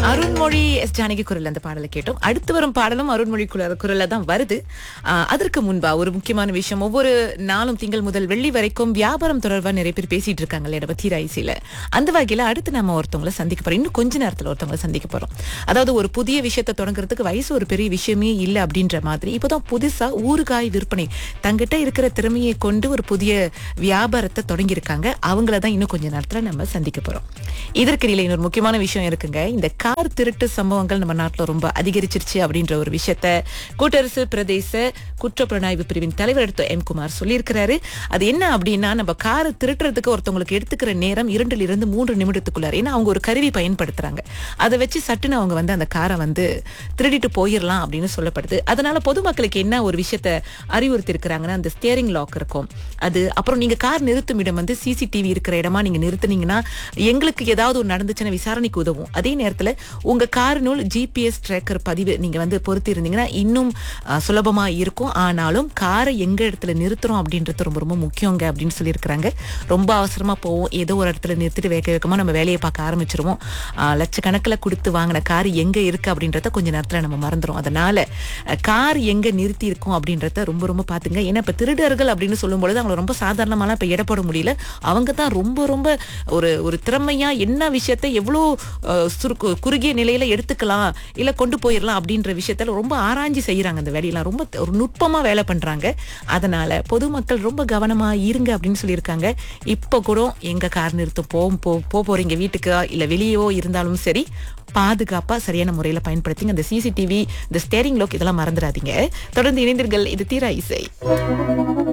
Arunmozhi S Janaki குரல் அந்த பாடலை கேட்டோம் அடுத்து வரும் பாடலும் அருண்மொழி குரல் குரல்ல தான் வருது ஆஹ் அதற்கு முன்பா ஒரு முக்கியமான விஷயம் ஒவ்வொரு நாளும் திங்கள் முதல் வெள்ளி வரைக்கும் வியாபாரம் தொடர்பா நிறைய பேர் பேசிட்டு இருக்காங்களே நம்ம தீராயிசில அந்த வகையில அடுத்து நம்ம ஒருத்தவங்களை சந்திக்க போறோம் இன்னும் கொஞ்ச நேரத்துல ஒருத்தவங்களை சந்திக்க போறோம் அதாவது ஒரு புதிய விஷயத்தை தொடங்குறதுக்கு வயசு ஒரு பெரிய விஷயமே இல்லை அப்படின்ற மாதிரி இப்போதான் புதுசா ஊறுகாய் விற்பனை தங்கிட்ட இருக்கிற திறமையை கொண்டு ஒரு புதிய வியாபாரத்தை தொடங்கியிருக்காங்க அவங்கள தான் இன்னும் கொஞ்ச நேரத்துல நம்ம சந்திக்க போறோம் இதற்கிடையில இன்னொரு முக்கியமான விஷயம் இருக்குங்க இந்த கார் திருட்டு சம்பவங்கள் நம்ம நாட்டுல ரொம்ப அதிகரிச்சிருச்சு அப்படின்ற ஒரு விஷயத்த கூட்டரசு பிரதேச குற்றப்புலனாய்வு பிரிவின் தலைவர் எடுத்த எம் குமார் சொல்லியிருக்கிறாரு அது என்ன அப்படின்னா நம்ம காரை திருட்டுறதுக்கு ஒருத்தவங்களுக்கு எடுத்துக்கிற நேரம் இரண்டுல இருந்து மூன்று நிமிடத்துக்குள்ளார் ஏன்னா அவங்க ஒரு கருவி பயன்படுத்துறாங்க அதை வச்சு சட்டுன்னு அவங்க வந்து அந்த காரை வந்து திருடிட்டு போயிடலாம் அப்படின்னு சொல்லப்படுது அதனால பொதுமக்களுக்கு என்ன ஒரு விஷயத்த அறிவுறுத்தி இருக்கிறாங்கன்னா அந்த ஸ்டியரிங் லாக் இருக்கும் அது அப்புறம் நீங்க கார் நிறுத்தும் இடம் வந்து சிசிடிவி இருக்கிற இடமா நீங்க நிறுத்துனீங்கன்னா எங்களுக்கு ஏதாவது ஒரு நடந்துச்சுன்னா விசாரணைக்கு உதவும் அதே நேரத்துல உங்க காரினுள் ஜிபிஎஸ் ட்ராக்கர் பதிவு நீங்க வந்து பொருத்தி இருந்தீங்கன்னா இன்னும் அஹ், சுலபமா இருக்கும் ஆனாலும் காரை எங்க இடத்துல நிறுத்துறோம் அப்படின்றது ரொம்ப ரொம்ப முக்கியங்க அப்படின்னு சொல்லியிருக்கிறாங்க ரொம்ப அவசரமா போவோம் ஏதோ ஒரு இடத்துல நிறுத்திட்டு வேக வேகமா நம்ம வேலையை பார்க்க ஆரம்பிச்சிருவோம் அஹ், லட்சக்கணக்கில் கொடுத்து வாங்கின கார் எங்க இருக்கு அப்படின்றத கொஞ்ச நேரத்துல நம்ம மறந்துடும் அதனால அஹ், கார் எங்க நிறுத்தி இருக்கோம் அப்படின்றத ரொம்ப ரொம்ப பாத்துங்க ஏன்னா இப்ப திருடர்கள் அப்படின்னு சொல்லும் பொழுது அவங்களை ரொம்ப சாதாரணமாலாம் இப்ப இடப்பட முடியல அவங்க தான் ரொம்ப ரொம்ப ஒரு ஒரு திறமையா என்ன விஷயத்தை எவ்வளோ அஹ், சுருக்கு குறுகிய நிலையில எடுத்துக்கலாம் இல்ல கொண்டு போயிடலாம் அப்படின்ற விஷயத்துல ரொம்ப ஆராய்ச்சி செய்யறாங்க அந்த வேலையெல்லாம் ரொம்ப த- ஒரு நுட்பமா வேலை பண்றாங்க அதனால பொதுமக்கள் ரொம்ப கவனமா இருங்க அப்படின்னு சொல்லியிருக்காங்க இப்போ கூட எங்க கார் நிறுத்தம் போ போ- போ போறீங்க வீட்டுக்கு இல்ல வெளியவோ இருந்தாலும் சரி பாதுகாப்பா சரியான முறையில பயன்படுத்திங்க அந்த சிசிடிவி இந்த ஸ்டேரிங் லோக் இதெல்லாம் மறந்துடாதீங்க தொடர்ந்து இணைந்தீர்கள் இது தீரா இசை